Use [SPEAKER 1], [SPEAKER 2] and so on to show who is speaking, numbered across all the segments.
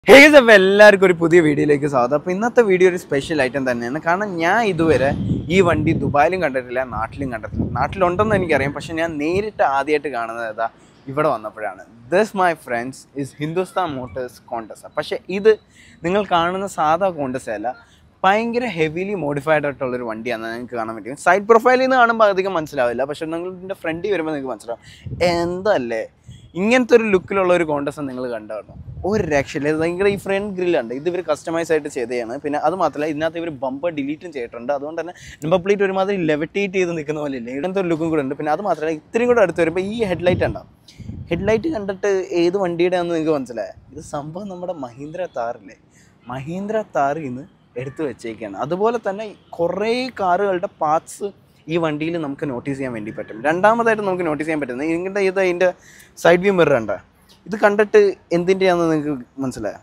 [SPEAKER 1] Hayes അപ്പോൾ എല്ലാവർക്കും ഒരു പുതിയ വീഡിയോയിലേക്ക് സ്വാഗതം അപ്പോൾ ഇന്നത്തെ വീഡിയോ ഒരു സ്പെഷ്യൽ ഐറ്റം തന്നെയാണ് കാരണം ഞാൻ ഇതുവരെ ഈ വണ്ടി ദുബായിലും കണ്ടിട്ടില്ല നാട്ടിലും കണ്ടിട്ടില്ല നാട്ടിലുണ്ടെന്ന് എനിക്കറിയാം പക്ഷെ ഞാൻ നേരിട്ട് ആദ്യമായിട്ട് കാണുന്നത് ഏതാ ഇവിടെ വന്നപ്പോഴാണ് this my friends is Hindustan Motors Contessa പക്ഷേ ഇത് നിങ്ങൾ കാണുന്ന സാധാ കോണ്ടസ് അല്ല ഭയങ്കര ഹെവിലി മോഡിഫൈഡ് ആയിട്ടുള്ളൊരു വണ്ടിയാണ് നിങ്ങൾക്ക് കാണാൻ പറ്റും സൈഡ് പ്രൊഫൈലിൽ നിന്ന് കാണുമ്പോൾ അധികം മനസ്സിലാവില്ല പക്ഷെ നിങ്ങൾ ഇതിൻ്റെ ഫ്രണ്ടിൽ വരുമ്പോൾ നിങ്ങൾക്ക് മനസ്സിലാവും എന്തല്ലേ ഇങ്ങനത്തെ ഒരു ലുക്കിലുള്ള ഒരു കോണ്ടസ് നിങ്ങൾ കണ്ടായിരുന്നു ഒരു രക്ഷയില്ല ഇത് ഭയങ്കര ഈ ഫ്രണ്ട് ഗ്രില്ലുണ്ട് ഇത് ഇവർ കസ്റ്റമൈസ് ആയിട്ട് ചെയ്തതാണ് പിന്നെ അത് മാത്രമല്ല ഇതിനകത്ത് ഇവർ ബമ്പർ ഡിലീറ്റും ചെയ്തിട്ടുണ്ട് അതുകൊണ്ട് തന്നെ നമ്പർ പ്ലേറ്റ് ഒരുമാതിരി ലെവറ്റേറ്റ് ചെയ്ത് നിൽക്കുന്ന പോലെ ഇല്ല ഇങ്ങനത്തെ ഒരു ലുക്കും കൂടെ ഉണ്ട് പിന്നെ അത് മാത്രമല്ല ഇത്രയും കൂടെ അടുത്ത് വരുമ്പോൾ ഈ ഹെഡ്ലൈറ്റ് ഉണ്ടാവും ഹെഡ്ലൈറ്റ് കണ്ടിട്ട് ഏത് വണ്ടിയുടെ ആണെന്ന് നിങ്ങൾക്ക് മനസ്സിലായോ ഇത് സംഭവം നമ്മുടെ മഹീന്ദ്ര താറില്ലേ മഹീന്ദ്ര താറിൽ നിന്ന് എടുത്തു വെച്ചേക്കാണ് അതുപോലെ തന്നെ കുറേ കാറുകളുടെ പാർട്സ് ഈ വണ്ടിയിൽ നമുക്ക് നോട്ടീസ് ചെയ്യാൻ വേണ്ടി പറ്റും രണ്ടാമതായിട്ട് നമുക്ക് നോട്ടീസ് ചെയ്യാൻ പറ്റുന്നത് ഇങ്ങനത്തെ ഇത് അതിൻ്റെ സൈഡ് വ്യൂ മിറർ ഉണ്ട് ഇത് കണ്ടിട്ട് എന്തിൻ്റെയാണെന്ന് നിങ്ങൾക്ക് മനസ്സിലായോ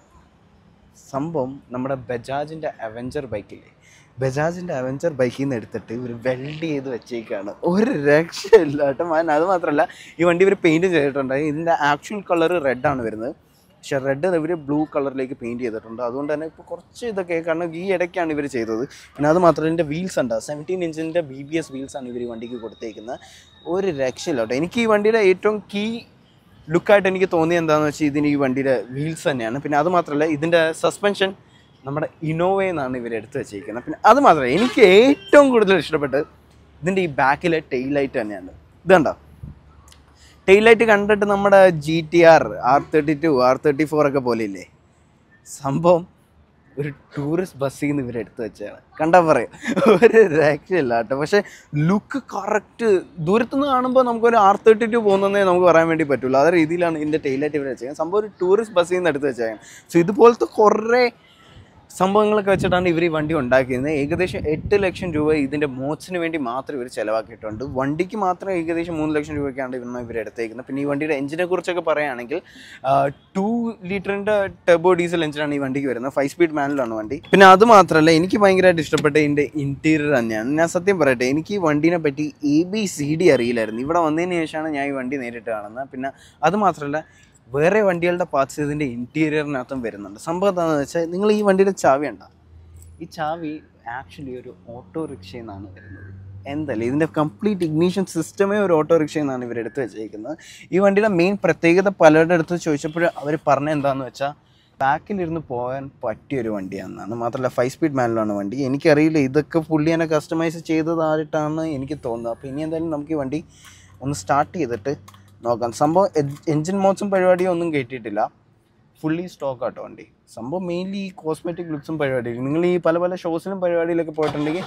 [SPEAKER 1] സംഭവം നമ്മുടെ ബജാജിൻ്റെ അവഞ്ചർ ബൈക്കില്ലേ ബജാജിൻ്റെ അവഞ്ചർ ബൈക്കിൽ നിന്ന് എടുത്തിട്ട് ഇവർ വെൽഡ് ചെയ്ത് വെച്ചേക്കാണ് ഒരു രക്ഷയില്ല കേട്ടോ മാൻ അത് മാത്രമല്ല ഈ വണ്ടി ഇവർ പെയിൻറ്റ് ചെയ്തിട്ടുണ്ട് ഇതിൻ്റെ ആക്ച്വൽ കളർ റെഡാണ് വരുന്നത് പക്ഷെ റെഡ് ഇവർ ബ്ലൂ കളറിലേക്ക് പെയിൻറ്റ് ചെയ്തിട്ടുണ്ട് അതുകൊണ്ട് തന്നെ ഇപ്പോൾ കുറച്ച് ഇതൊക്കെ കാരണം ഈ ഇടയ്ക്കാണ് ഇവർ ചെയ്തത് പിന്നെ അത് മാത്രമല്ല ഇതിൻ്റെ വീൽസ് ഉണ്ട് സെവൻറ്റീൻ ഇഞ്ചിൻ്റെ ബി ബി എസ് വീൽസാണ് ഇവർ ഈ വണ്ടിക്ക് കൊടുത്തേക്കുന്നത് ഒരു രക്ഷയില്ല കേട്ടോ എനിക്ക് ഈ വണ്ടിയുടെ ഏറ്റവും കീ ലുക്കായിട്ട് എനിക്ക് തോന്നിയത് എന്താണെന്ന് വെച്ചാൽ ഇതിന് ഈ വണ്ടിയുടെ വീൽസ് തന്നെയാണ് പിന്നെ അത് മാത്രമല്ല ഇതിൻ്റെ സസ്പെൻഷൻ നമ്മുടെ ഇന്നോവയിൽ നിന്നാണ് ഇവർ എടുത്ത് വെച്ചിരിക്കുന്നത് പിന്നെ അത് മാത്രമല്ല എനിക്ക് ഏറ്റവും കൂടുതൽ ഇഷ്ടപ്പെട്ടത് ഇതിൻ്റെ ഈ ബാക്കിലെ ടെയിൽ ലൈറ്റ് തന്നെയാണ് ഇത് കണ്ടോ ടെയിൽ ലൈറ്റ് കണ്ടിട്ട് നമ്മുടെ G T R R thirty two R thirty four ഒക്കെ പോലെ ഇല്ലേ സംഭവം ഒരു ടൂറിസ്റ്റ് ബസ്സിൽ നിന്ന് ഇവരെടുത്ത് വെച്ചാണ് കണ്ടാൽ പറയാം ഒരു രക്ഷയില്ല കേട്ടോ പക്ഷേ ലുക്ക് കറക്റ്റ് ദൂരത്തുനിന്ന് കാണുമ്പോൾ നമുക്കൊരു ആർ തേർട്ടി ടു പോകുന്നതേ നമുക്ക് പറയാൻ വേണ്ടി പറ്റുള്ളൂ അതേ രീതിയിലാണ് ഇതിൻ്റെ ടെയിലായിട്ട് ഇവർ വെച്ചേക്കുന്നത് സംഭവം ഒരു ടൂറിസ്റ്റ് ബസ്സിൽ നിന്ന് എടുത്ത് വെച്ചേക്കാം സോ ഇതുപോലത്തെ കുറേ സംഭവങ്ങളൊക്കെ വെച്ചിട്ടാണ് ഇവർ ഈ വണ്ടി ഉണ്ടാക്കിയിരുന്നത് ഏകദേശം എട്ട് ലക്ഷം രൂപ ഇതിൻ്റെ മോട്സിന് വേണ്ടി മാത്രം ഇവർ ചിലവാക്കിയിട്ടുണ്ട് വണ്ടിക്ക് മാത്രം ഏകദേശം മൂന്ന് ലക്ഷം രൂപയ്ക്കാണ് ഇവർ ഇവർ എടുത്തേക്കുന്നത് പിന്നെ ഈ വണ്ടിയുടെ എഞ്ചിനെ കുറിച്ചൊക്കെ പറയുകയാണെങ്കിൽ ടു ലിറ്ററിൻ്റെ ടെർബോ ഡീസൽ എഞ്ചിനാണ് ഈ വണ്ടിക്ക് വരുന്നത് ഫൈവ് സ്പീഡ് മാനുവലാണ് വണ്ടി പിന്നെ അത് മാത്രമല്ല എനിക്ക് ഭയങ്കരമായിട്ട് ഇഷ്ടപ്പെട്ട ഇതിൻ്റെ ഇൻറ്റീരിയർ തന്നെയാണ് ഞാൻ സത്യം പറയട്ടെ എനിക്ക് ഈ വണ്ടീനെ പറ്റി എ ബി സി ഡി അറിയില്ലായിരുന്നു ഇവിടെ വന്നതിന് ശേഷമാണ് ഞാൻ ഈ വണ്ടി നേരിട്ട് കാണുന്നത് പിന്നെ അത് മാത്രമല്ല വേറെ വണ്ടികളുടെ പാർട്സ് ഇതിൻ്റെ ഇൻറ്റീരിയറിനകത്തും വരുന്നുണ്ട് സംഭവം എന്താണെന്ന് വെച്ചാൽ നിങ്ങൾ ഈ വണ്ടിയുടെ ചാവി ഉണ്ടോ ഈ ചാവി ആക്ച്വലി ഒരു ഓട്ടോറിക്ഷയിൽ നിന്നാണ് വരുന്നത് എന്തല്ലേ ഇതിൻ്റെ കംപ്ലീറ്റ് ഇഗ്നീഷൻ സിസ്റ്റമേ ഒരു ഓട്ടോറിക്ഷയിൽ നിന്നാണ് ഇവർ എടുത്ത് വെച്ചേക്കുന്നത് ഈ വണ്ടിയുടെ മെയിൻ പ്രത്യേകത പലരുടെ അടുത്ത് ചോദിച്ചപ്പോൾ അവർ പറഞ്ഞ എന്താണെന്ന് വെച്ചാൽ ബാക്കിലിരുന്ന് പോകാൻ പറ്റിയ ഒരു വണ്ടിയാണെന്നാണ് മാത്രമല്ല ഫൈവ് സ്പീഡ് മാനുവലാണ് വണ്ടി എനിക്കറിയില്ല ഇതൊക്കെ പുള്ളി എന്നെ കസ്റ്റമൈസ് ചെയ്തതായിട്ടാണ് എനിക്ക് തോന്നുന്നത് അപ്പോൾ ഇനി എന്തായാലും നമുക്ക് ഈ വണ്ടി ഒന്ന് സ്റ്റാർട്ട് ചെയ്തിട്ട് നോക്കാം സംഭവം എൻജിൻ മോഡ്സും പരിപാടിയും ഒന്നും കേട്ടിട്ടില്ല ഫുള്ളി സ്റ്റോക്ക് ആട്ടോ വണ്ടി സംഭവം മെയിൻലി ഈ കോസ്മെറ്റിക് ലുക്സും പരിപാടിയും നിങ്ങൾ ഈ പല പല ഷോസിലും പരിപാടിയിലൊക്കെ പോയിട്ടുണ്ടെങ്കിൽ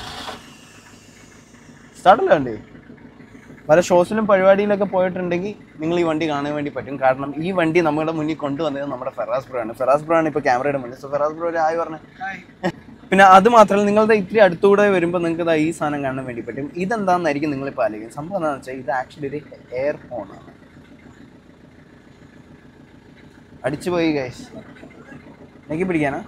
[SPEAKER 1] സ്റ്റാർട്ടല്ലേ വണ്ടി പല ഷോസിലും പരിപാടിയിലൊക്കെ പോയിട്ടുണ്ടെങ്കിൽ നിങ്ങൾ ഈ വണ്ടി കാണാൻ വേണ്ടി പറ്റും കാരണം ഈ വണ്ടി നമ്മുടെ മുന്നിൽ കൊണ്ടുവന്നത് നമ്മുടെ ഫെറാസ് ബ്രോ ആണ് ഫെറാസ് ബ്രോ ആണ് ഇപ്പോൾ ക്യാമറയുടെ മുന്നിൽ സോ ഫെറാസ് ബ്രോ ഒരു ആയി പറഞ്ഞേ പിന്നെ അത് മാത്രമല്ല നിങ്ങളുടെ ഇത്തിരി അടുത്തൂടെ വരുമ്പോൾ നിങ്ങൾക്ക് ഇതാ ഈ സാധനം കാണാൻ വേണ്ടി പറ്റും ഇതെന്താണെന്നായിരിക്കും നിങ്ങളിപ്പോൾ ആലോചിക്കും സംഭവം എന്താണെന്ന് വെച്ചാൽ ഇത് ആക്ച്വലി ഒരു എയർ ഫോണാണ് അടിച്ചു പോയി ഗൈസ് എനിക്ക് പിടിക്കാനാ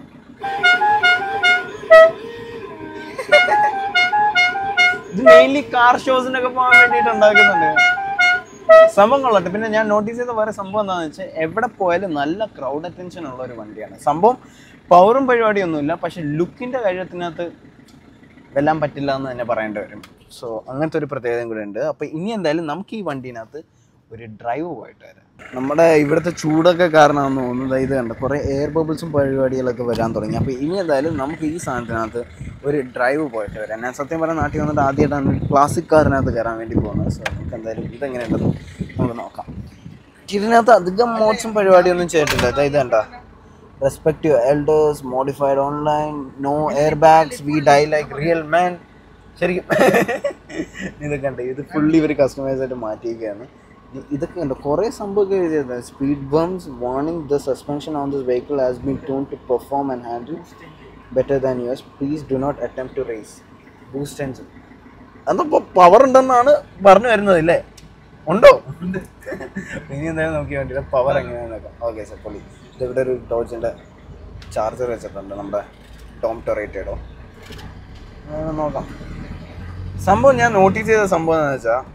[SPEAKER 1] ഇത് മെയിൻലി കാർ ഷോസിനൊക്കെ പോകാൻ വേണ്ടിയിട്ട് ഉണ്ടാക്കുന്നുണ്ട് സംഭവം കൊള്ളട്ടെ പിന്നെ ഞാൻ നോട്ടീസ് ചെയ്ത വേറെ സംഭവം എന്താണെന്ന് വെച്ചാൽ എവിടെ പോയാലും നല്ല ക്രൗഡ് അറ്റൻഷൻ ഉള്ള ഒരു വണ്ടിയാണ് സംഭവം പവറും പരിപാടിയൊന്നുമില്ല പക്ഷെ ലുക്കിൻ്റെ കാര്യത്തിനകത്ത് വെല്ലാൻ പറ്റില്ല എന്ന് തന്നെ പറയേണ്ടി വരും സോ അങ്ങനത്തെ ഒരു പ്രത്യേകതയും കൂടെ ഉണ്ട് അപ്പോൾ ഇനി എന്തായാലും നമുക്ക് ഈ വണ്ടീനകത്ത് ഒരു ഡ്രൈവ് പോയിട്ട് വരാം നമ്മുടെ ഇവിടുത്തെ ചൂടൊക്കെ കാരണമാണെന്ന് തോന്നുന്നത് ഇത് കണ്ട കുറേ എയർ ബബിൾസും പരിപാടികളൊക്കെ വരാൻ തുടങ്ങി അപ്പോൾ ഇനി എന്തായാലും നമുക്ക് ഈ സാധനത്തിനകത്ത് ഒരു ഡ്രൈവ് പോയിട്ട് വരാം ഞാൻ സത്യം പറഞ്ഞാൽ നാട്ടിൽ വന്നിട്ട് ആദ്യമായിട്ടാണ് ക്ലാസിക് കാറിനകത്ത് കയറാൻ വേണ്ടി പോകുന്നത് സോ നമുക്ക് എന്തായാലും ഇതെങ്ങനെയുണ്ടെന്ന് നമുക്ക് നോക്കാം ഇതിനകത്ത് അധികം മോഡ്സും പരിപാടിയൊന്നും ചെയ്തിട്ടില്ല അതായത് ഇത് കണ്ട respect your elders modified online no air bags we die like real man ശരിക്കും ഇതൊക്കെ ഉണ്ട് ഇത് ഫുള്ളി ഇവർ കസ്റ്റമൈസ് ആയിട്ട് മാറ്റിയിരിക്കുകയാണ് ഇ- ഇതൊക്കെ ഉണ്ട് കുറേ സംഭവമൊക്കെ എഴുതിയത് speed bumps warning the suspension on this vehicle has been tune to perform and handle better than yours please do not attempt to race boost engine അതപ്പോൾ പവർ ഉണ്ടെന്നാണ് പറഞ്ഞു വരുന്നത് ഇല്ലേ ഉണ്ടോ ഇനി എന്തായാലും നോക്കി വേണ്ടിയിട്ട് പവർ എങ്ങനെയാണെന്ന് നോക്കാം ഓക്കെ സാർ പൊളി ഇതിവിടെ ഒരു ഡോജിൻ്റെ ചാർജർ വെച്ചിട്ടുണ്ട് നമ്മുടെ ടോം ടൊറേറ്റഡോ നോക്കാം സംഭവം ഞാൻ നോട്ടീസ് ചെയ്ത സംഭവം എന്ന് വെച്ചാൽ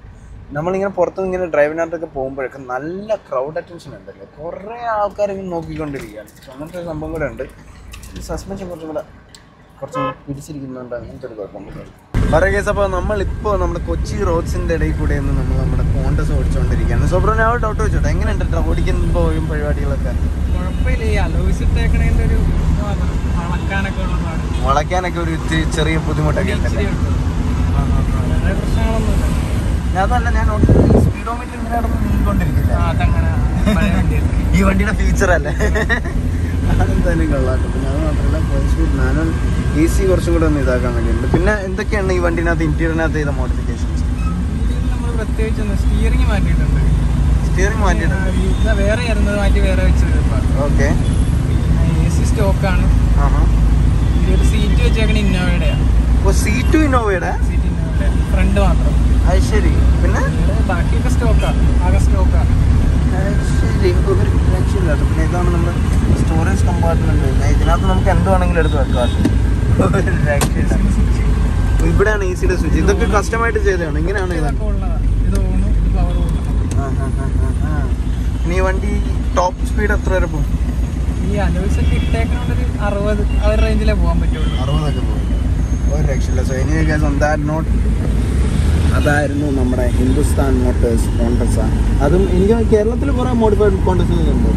[SPEAKER 1] നമ്മളിങ്ങനെ പുറത്ത് ഇങ്ങനെ ഡ്രൈവിനകത്തൊക്കെ പോകുമ്പോഴൊക്കെ നല്ല ക്രൗഡ് അറ്റൻഷൻ ഉണ്ടല്ലോ കുറേ ആൾക്കാർ ഇങ്ങനെ നോക്കിക്കൊണ്ടിരിക്കുകയാണ് So, അങ്ങനത്തെ ഒരു സംഭവം കൂടെ ഉണ്ട് സസ്പെൻഷൻ കുറച്ചും കൂടെ കുറച്ചും കൂടെ പിടിച്ചിരിക്കുന്നുണ്ട് അങ്ങനത്തെ ഒരു കുഴപ്പമൊന്നുമില്ല പറയാ കേസ് അപ്പോൾ നമ്മളിപ്പോൾ നമ്മുടെ കൊച്ചി റോഡ്സിൻ്റെ ഇടയിൽ കൂടെ ഒന്ന് നമ്മൾ നമ്മുടെ കോണ്ടസ് ഓടിച്ചുകൊണ്ടിരിക്കുകയാണ് സോ ബ്രോ ഞാൻ ഒരു ഡൗട്ട് വെച്ചോട്ടെ എങ്ങനെയുണ്ട് ഓടിക്കുമ്പോഴും പരിപാടികളൊക്കെ
[SPEAKER 2] കുഴപ്പമില്ല ഈ അലോയ്സ് ഇട്ടേക്കണേന്റെ ഒരു ഇത് മാത്രം അളക്കാനൊക്കെ ഉള്ളതാണ്
[SPEAKER 1] വളയ്ക്കാനൊക്കെ ഒരു ഇത്തിരി ചെറിയ ബുദ്ധിമുട്ടൊക്കെ ഉണ്ടല്ലേ
[SPEAKER 2] വേറെ പ്രശ്നങ്ങളൊന്നുമില്ല
[SPEAKER 1] ഞാൻ അതല്ല ഞാൻ സ്പീഡോമീറ്റർ ഇങ്ങനെ നടന്ന് നീങ്ങിക്കൊണ്ടിരിക്കില്ല
[SPEAKER 2] ആ, അതങ്ങനെ പഴയ വണ്ടിയല്ലേ
[SPEAKER 1] ഈ വണ്ടിയുടെ ഫീച്ചർ അല്ലേ അതെന്തായാലും കൊള്ളാട്ടോ പിന്നെ അത് മാത്രമല്ല five speed manual A C കുറച്ചും കൂടെ ഒന്ന് ഇതാക്കാൻ വേണ്ടിയിട്ടുണ്ട് പിന്നെ എന്തൊക്കെയാണ് ഈ വണ്ടിനകത്ത് ഇന്റീരിയറിനകത്ത് ചെയ്ത മോഡിഫിക്കേഷൻസ്
[SPEAKER 2] ഇതിൽ നമ്മൾ പ്രത്യേകിച്ച് ഒന്ന് സ്റ്റിയറിംഗ് മാറ്റിയിട്ടുണ്ട്
[SPEAKER 1] സ്റ്റിയറിംഗ് മാറ്റിയിട്ടുണ്ട്
[SPEAKER 2] ഇത് വേറെ ആയിരുന്നത് മാറ്റി വേറെ വെച്ചത് ഇപ്പം
[SPEAKER 1] ഓക്കെ
[SPEAKER 2] എ സി സ്റ്റോക്കാണ്
[SPEAKER 1] ആഹാ
[SPEAKER 2] ഇതിലൊരു സീറ്റ് വെച്ചേക്കണ ഇന്നോവയുടെയാണ്
[SPEAKER 1] ഓ സി ടു ഇന്നോവയുടെ
[SPEAKER 2] സീറ്റ് ഇന്നോവയുടെ ഫ്രണ്ട് മാത്രം
[SPEAKER 1] അത് ശരി പിന്നെ
[SPEAKER 2] വേറെ ബാക്കിയൊക്കെ സ്റ്റോക്കാണ് ആകെ സ്റ്റോക്കാണ്
[SPEAKER 1] അത് ശരി ഒരു രക്ഷയില്ല കേട്ടോ. പിന്നെ ഇതാണ് നമ്മുടെ സ്റ്റോറേജ് കമ്പാർട്ട്മെന്റ് ഇതിനകത്ത് നമുക്ക് എന്ത് വേണമെങ്കിലും എടുത്ത് വെക്കാം ഒരു രക്ഷയില്ല ഇവിടെയാണ് എ സിയുടെ സ്വിച്ച് ഇതൊക്കെ കസ്റ്റമായിട്ട് ചെയ്തതാണ് ഇങ്ങനെയാണ് ഇതാണ്
[SPEAKER 2] ഇതൊക്കെ ഉള്ളതാണ് ഇത് ഓണും ഇത് പവർ ഉള്ളതാണ്
[SPEAKER 1] ആ, ആ, ആ, ആ, ആ. ഇനി ഈ വണ്ടി ടോപ്പ് സ്പീഡ് എത്ര വരെ പോകും
[SPEAKER 2] ഈ അലോയ്സ് ഒക്കെ ഇട്ടേക്കണോണ്ട് ഒരു അറുപത് ആ ഒരു റേഞ്ചിലേ പോകാൻ പറ്റുള്ളൂ
[SPEAKER 1] അറുപതൊക്കെ പോകും ഒരു രക്ഷയില്ല സോ ഇനി ഗൈസ് ഓൺ ദാറ്റ് നോട്ട് അതായിരുന്നു നമ്മുടെ ഹിന്ദുസ്ഥാൻ മോട്ടേഴ്സ് കോൺഗ്രസ് അതും എനിക്ക് കേരളത്തിൽ കുറെ മോഡിഫൈഡ് കോൺഗ്രസ് ഉണ്ട്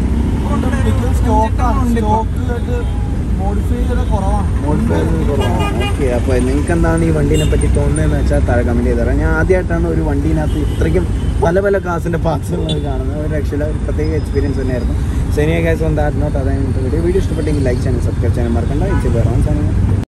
[SPEAKER 1] ഓക്കെ അപ്പോൾ നിങ്ങൾക്ക് എന്താണ് ഈ വണ്ടീനെ പറ്റി തോന്നുന്നതെന്ന് വെച്ചാൽ താഴെ കമൻറ്റ് ചെയ്ത് തരാം ഞാൻ ആദ്യമായിട്ടാണ് ഒരു വണ്ടീനകത്ത് ഇത്രയ്ക്കും പല പല കാസിൻ്റെ പാർട്സുകൾ കാണുന്നത് ഒരു രക്ഷയില്ല ഒരു പ്രത്യേക എക്സ്പീരിയൻസ് തന്നെയായിരുന്നു Xenia guys on that note അതായത് വീഡിയോ വീഡിയോ ഇഷ്ടപ്പെട്ടെങ്കിൽ ലൈക്ക് ചെയ്യാനും സബ്സ്ക്രൈബ് ചെയ്യാനും മറക്കണ്ട എനിക്ക് വേറെ